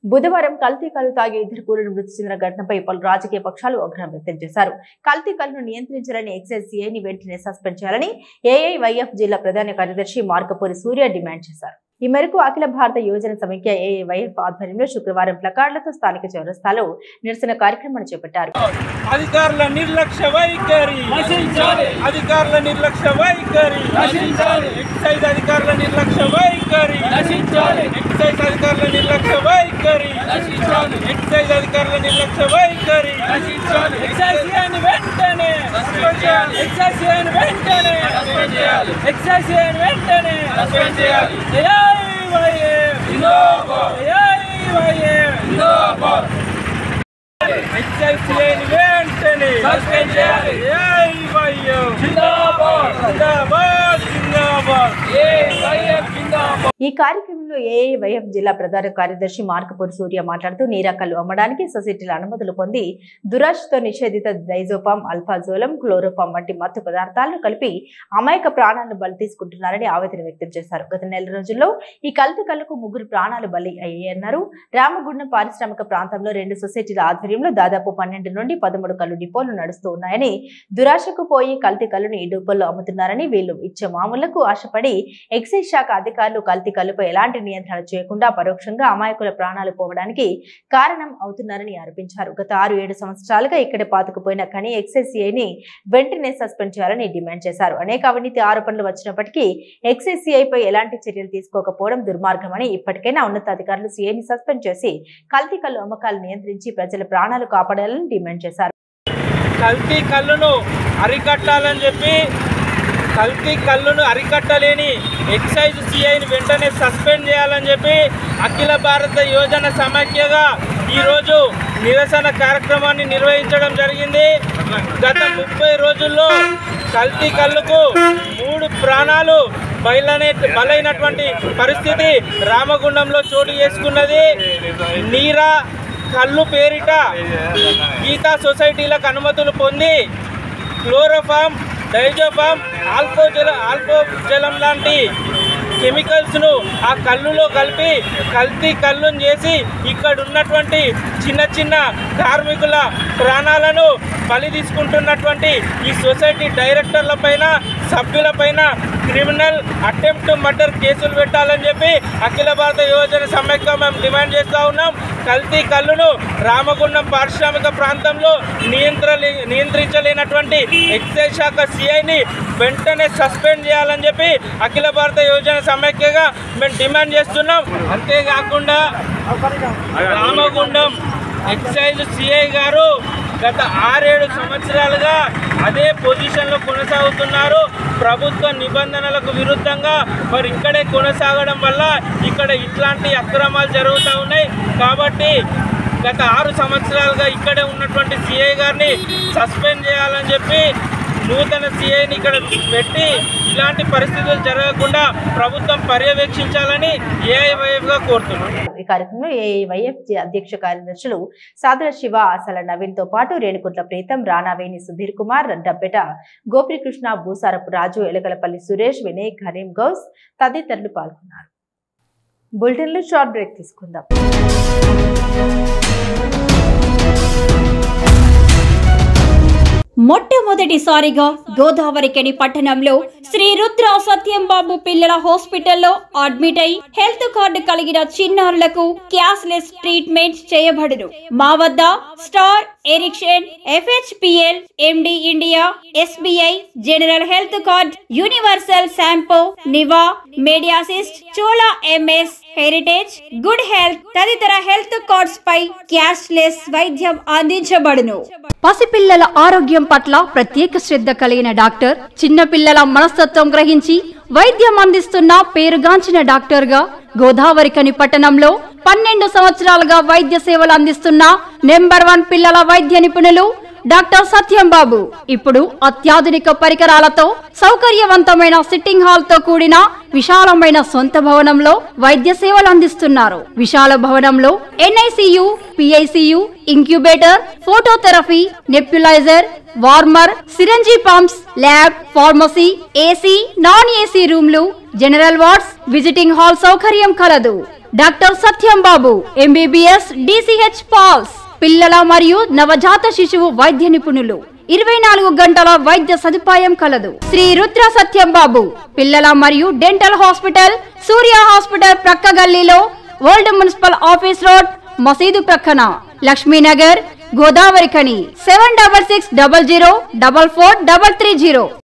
బుధవారం కల్తీ కళ్ళు తాగి ఇద్దరు కూలీలు మృతి చెందిన ఘటనపై పలు రాజకీయ పక్షాలు ఆగ్రహం వ్యక్తం చేశారు కల్తీ కళ్ళను నియంత్రించాలని ఎక్సైజ్ సిఐని వెంటనే సస్పెండ్ చేయాలని ఏఐవైఎఫ్ జిల్లా ప్రధాన కార్యదర్శి మార్కపూరి సూర్య డిమాండ్ చేశారు ఈ మేరకు అఖిల భారత యోజన సమైక్య ఏఐవైఎఫ్ ఆధ్వర్యంలో శుక్రవారం ప్లకార్డులతో స్థానిక చౌరస్తాలో నిరసన కార్యక్రమాన్ని చేపట్టారు అధికారుల నిర్లక్ష్య వైఖరి అధికారుల నిర్లక్ష్య వైఖరి ఎక్సైజ్ అధికారుల నిర్లక్ష్య వైఖరి ఎక్సైజ్ అధికారుల నిర్లక్ష్య వైఖరి ఎక్సైజ్ అధికారుల నిర్లక్ష్య వైఖరి ఎక్సైజ్ వెంటనే ఎక్సైజ్ వెంటనే ఎక్సైజ్ వెంటనే ఎక్సైజ్ వెంటనే సస్పెండ్ చేయాలి జిందాబాద్ జిందాబాద్ జిందాబాద్ ఈ కార్యక్రమంలో ఏఐవైఎఫ్ జిల్లా ప్రధాన కార్యదర్శి మార్కపూరి సూర్య మాట్లాడుతూ నీరాకల్లు అమ్మడానికి సొసైటీల అనుమతులు పొంది దురాశతో నిషేధిత డైజోపామ్ అల్ఫాజోలం క్లోరోఫామ్ వంటి మత్తు పదార్థాలను కలిపి అమాయక ప్రాణాలను బలి తీసుకుంటున్నారని ఆవేదన వ్యక్తం చేశారు గత నెల రోజుల్లో ఈ కల్తీ కళ్ళకు ముగ్గురు ప్రాణాలు బలి అయ్యాయన్నారు రామగుండం పారిశ్రామిక ప్రాంతంలో రెండు సొసైటీల ఆధ్వర్యంలో దాదాపు పన్నెండు నుండి పదమూడు కళ్ళు డిపోలు నడుస్తూ ఉన్నాయని దురాశకు పోయి కల్తీ కళ్ళను ఈ డిపోల్లో అమ్ముతున్నారని వీళ్ళు ఇచ్చే మామూలకు ఆశపడి ఎక్సైజ్ శాఖ అధికారులు కల్తీ కళ్ళుపై ఎలాంటి నియంత్రణ చేయకుండా పరోక్షంగా అమాయకుల ప్రాణాలు పోవడానికి కారణం అవుతున్నారని ఆరోపించారు గత ఆరు ఏడు సంవత్సరాలుగా ఇక్కడే పాతుకుపోయిన కని ఎక్సైజ్ సిఐని వెంటనే సస్పెండ్ చేయాలని డిమాండ్ చేశారు అనేక అవినీతి ఆరోపణలు వచ్చినప్పటికీ ఎక్సైజ్ సిఐపై ఎలాంటి చర్యలు తీసుకోకపోవడం దుర్మార్గమని ఇప్పటికైనా ఉన్నతాధికారులు సిఐని సస్పెండ్ చేసి కల్తీ కళ్ళు అమ్మకాలు నియంత్రించి ప్రజల ప్రాణాలు కాపాడాలని డిమాండ్ చేశారు కల్తీ కళ్ళును అరికట్టాలని చెప్పి కల్తీ కళ్ళును అరికట్టలేని ఎక్సైజ్ సిఐని వెంటనే సస్పెండ్ చేయాలని చెప్పి అఖిల భారత యోజన సమాఖ్యగా ఈరోజు నిరసన కార్యక్రమాన్ని నిర్వహించడం జరిగింది గత ముప్పై రోజుల్లో కల్తీ కళ్ళుకు మూడు ప్రాణాలు బయలనే బలైనటువంటి పరిస్థితి రామగుండంలో చోటు చేసుకున్నది నీరా కళ్ళు పేరిట గీతా సొసైటీలకు అనుమతులు పొంది క్లోరోఫామ్ డైజోఫామ్ ఆల్కోజల ఆల్కోజలం లాంటి కెమికల్స్ను ఆ కళ్ళులో కలిపి కల్తీ కళ్ళును చేసి ఇక్కడ ఉన్నటువంటి చిన్న చిన్న కార్మికుల ప్రాణాలను బలి తీసుకుంటున్నటువంటి ఈ సొసైటీ డైరెక్టర్ల పైన సభ్యుల పైన క్రిమినల్ అటెంప్ట్ మర్డర్ కేసులు పెట్టాలని చెప్పి అఖిల భారత యోజన సమైక్య మేము డిమాండ్ చేస్తూ ఉన్నాం కల్తీ కళ్ళును రామగుండం పారిశ్రామిక ప్రాంతంలో నియంత్ర నియంత్రించలేనటువంటి ఎక్సైజ్ శాఖ సిఐని వెంటనే సస్పెండ్ చేయాలని చెప్పి అఖిల భారత యోజన సమైక్యగా మేము డిమాండ్ చేస్తున్నాం అంతేకాకుండా రామగుండం ఎక్సైజ్ సిఐ గారు గత ఆరేడు సంవత్సరాలుగా అదే పొజిషన్లో కొనసాగుతున్నారు ప్రభుత్వ నిబంధనలకు విరుద్ధంగా మరి ఇక్కడే కొనసాగడం వల్ల ఇక్కడ ఇట్లాంటి అక్రమాలు జరుగుతూ ఉన్నాయి కాబట్టి గత ఆరు సంవత్సరాలుగా ఇక్కడే ఉన్నటువంటి సిఐ గారిని సస్పెండ్ చేయాలని చెప్పి నూతన సిఐని ఇక్కడ పెట్టి ఇలాంటి పరిస్థితులు జరగకుండా ప్రభుత్వం పర్యవేక్షించాలని ఏఐవైఎఫ్గా కోరుతున్నాం ఈ కార్యక్రమంలో ఏఐవైఎఫ్ అధ్యక్ష కార్యదర్శులు సాదర శివ ఆసల నవీన్ తో పాటు రేణుకుంట్ల ప్రీతం రాణావేణి సుధీర్ కుమార్ డబ్బెట గోపికృష్ణ భూసారపు రాజు ఎలగలపల్లి సురేష్ వినయ్ కరీం గౌస్ తదితరులు పాల్గొన్నారు బులెటిన్ లో షార్ట్ బ్రేక్ తీసుకుందాం మొట్టమొదటిసారిగా గోదావరికని పట్టణంలో శ్రీ రుద్ర సత్యం బాబు పిల్లల హాస్పిటల్లో అడ్మిట్ అయి హెల్త్ కార్డు కలిగిన చిన్నారులకు క్యాష్లెస్ ట్రీట్మెంట్ చేయబడును మా వద్ద స్టార్ ఎరిక్షన్ FHPL MD India SBI general health card universal Sompo Niva MediAssist Chola MS Heritage good health తదితర హెల్త్ కార్డ్స్ పై క్యాష్లెస్ వైద్యం అందించబడును పసిపిల్లల ఆరోగ్యం పట్ల ప్రత్యేక శ్రద్ధ కలిగిన డాక్టర్ చిన్నపిల్లల మనస్తత్వం గ్రహించి వైద్యం అందిస్తున్న పేరుగాంచిన డాక్టర్ గా గోదావరికని పట్టణంలో పన్నెండు సంవత్సరాలుగా వైద్య సేవలు అందిస్తున్న నెంబర్ వన్ పిల్లల వైద్య నిపుణులు డాక్టర్ సత్యం బాబు ఇప్పుడు అత్యాధునిక పరికరాలతో సౌకర్యవంతమైన సిట్టింగ్ హాల్ తో కూడిన విశాలమైన సొంత భవనంలో వైద్య సేవలు అందిస్తున్నారు విశాల భవనంలో NICU PICU incubator phototherapy nebulizer warmer syringe pumps lab pharmacy AC non AC రూమ్లు జనరల్ వార్డ్స్ విజిటింగ్ హాల్ సౌకర్యం కలదు doctor Satyam Babu MBBS DCH PALS పిల్లల మరియు నవజాత శిశువు వైద్య నిపుణులు ఇరవై నాలుగు గంటల వైద్య సదుపాయం కలదు శ్రీ రుద్ర సత్యం బాబు పిల్లల మరియు డెంటల్ హాస్పిటల్ సూర్య హాస్పిటల్ ప్రక్క గల్లీలో ఓల్డ్ మున్సిపల్ ఆఫీస్ రోడ్ మసీదు ప్రక్కన Lakshminagar Godavarikhani seven double six double zero double four double three zero